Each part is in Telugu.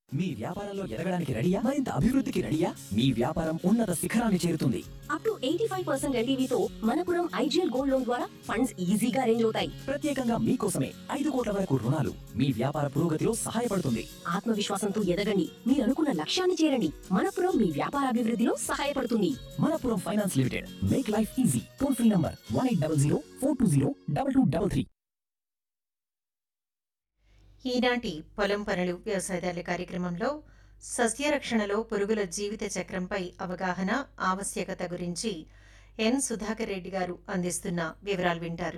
మీ వ్యాపారంలో ఎదగడానికి రెడీయా మరింత అభివృద్ధికి రెడీయా మీ వ్యాపారం ఉన్నత శిఖరాన్ని చేరుతుంది up to eighty five percent ఎల్టీవీతో మనపురం ఐజీఎల్ గోల్డ్ లోన్ ద్వారా ఫండ్స్ ఈజీగా అరేంజ్ అవుతాయి ప్రత్యేకంగా మీకోసమే ఐదు కోట్ల వరకు రుణాలు మీ వ్యాపార పురోగతిలో సహాయపడుతుంది ఆత్మవిశ్వాసంతో ఎదగండి మీరు అనుకున్న లక్ష్యాన్ని చేరండి మనపురం మీ వ్యాపార అభివృద్ధిలో సహాయపడుతుంది Manappuram finance limited make life easy toll free number one eight double zero four two zero double two double three ఈనాటి పొలం పనులు వ్యవసాయదారుల కార్యక్రమంలో సస్యరక్షణలో పురుగుల జీవిత చక్రంపై అవగాహన ఆవశ్యకత గురించి ఎన్ సుధాకర్ రెడ్డి గారు అందిస్తున్న వివరాలు వింటారు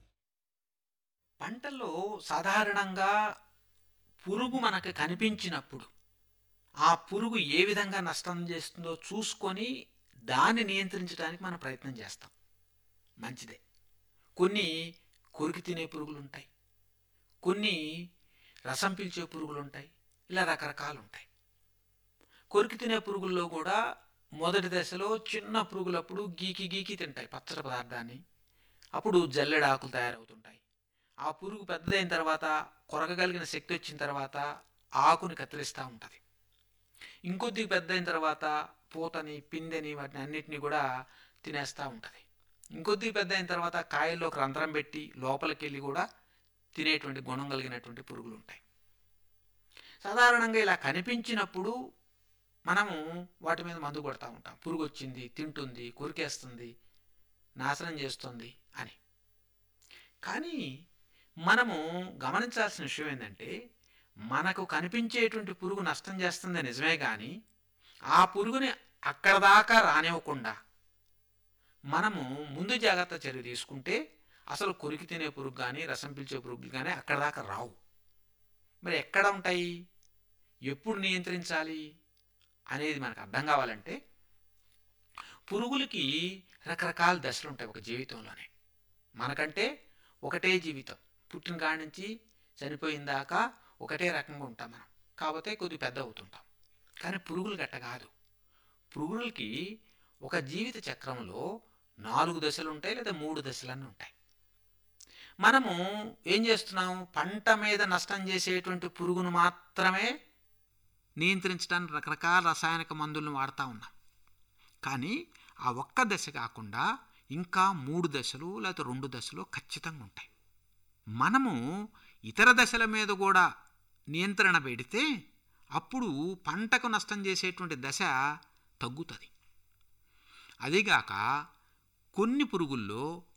పంటల్లో సాధారణంగా పురుగు మనకు కనిపించినప్పుడు ఆ పురుగు ఏ విధంగా నష్టం చేస్తుందో చూసుకొని దాన్ని నియంత్రించడానికి మనం ప్రయత్నం చేస్తాం మంచిదే కొన్ని కొరికి తినే పురుగులు ఉంటాయి కొన్ని రసం పీల్చే పురుగులు ఉంటాయి ఇలా రకరకాలు ఉంటాయి కొరికి తినే పురుగుల్లో కూడా మొదటి దశలో చిన్న పురుగులప్పుడు గీకి గీకి తింటాయి పచ్చడి పదార్థాన్ని అప్పుడు జల్లెడ ఆకులు తయారవుతుంటాయి ఆ పురుగు పెద్దదైన తర్వాత కొరకగలిగిన శక్తి వచ్చిన తర్వాత ఆకుని కత్తిరిస్తూ ఉంటుంది ఇంకొద్ది పెద్దయిన తర్వాత పూతని పిందెని వాటిని అన్నిటినీ కూడా తినేస్తూ ఉంటుంది ఇంకొద్ది పెద్ద అయిన తర్వాత కాయల్లోకి రంధ్రం పెట్టి లోపలికి వెళ్ళి కూడా తినేటువంటి గుణం కలిగినటువంటి పురుగులు ఉంటాయి సాధారణంగా ఇలా కనిపించినప్పుడు మనము వాటి మీద మందు కొడతా ఉంటాం పురుగు వచ్చింది తింటుంది కొరికేస్తుంది నాశనం చేస్తుంది అని కానీ మనము గమనించాల్సిన విషయం ఏంటంటే మనకు కనిపించేటువంటి పురుగు నష్టం చేస్తుంది నిజమే కానీ ఆ పురుగుని అక్కడ దాకా రానివ్వకుండా మనము ముందు జాగ్రత్త చర్య తీసుకుంటే అసలు కొరికి తినే పురుగు కానీ రసం పీల్చే పురుగులు కానీ అక్కడ దాకా రావు మరి ఎక్కడ ఉంటాయి ఎప్పుడు నియంత్రించాలి అనేది మనకు అర్థం కావాలంటే పురుగులకి రకరకాల దశలు ఉంటాయి ఒక జీవితంలోనే మనకంటే ఒకటే జీవితం పుట్టిన కాడి నుంచి చనిపోయిన దాకా ఒకటే రకంగా ఉంటాం మనం కాకపోతే కొద్ది పెద్ద అవుతుంటాం కానీ పురుగులు గట్ట కాదు పురుగులకి ఒక జీవిత చక్రంలో నాలుగు దశలు ఉంటాయి లేదా మూడు దశలన్నీ ఉంటాయి మనము ఏం చేస్తున్నాం పంట మీద నష్టం చేసేటువంటి పురుగును మాత్రమే నియంత్రించడానికి రకరకాల రసాయనిక మందులను వాడుతూ ఉన్నాం కానీ ఆ ఒక్క దశ కాకుండా ఇంకా మూడు దశలు లేకపోతే రెండు దశలు ఖచ్చితంగా ఉంటాయి మనము ఇతర దశల మీద కూడా నియంత్రణ పెడితే అప్పుడు పంటకు నష్టం చేసేటువంటి దశ తగ్గుతుంది అదిగాక కొన్ని పురుగుల్లో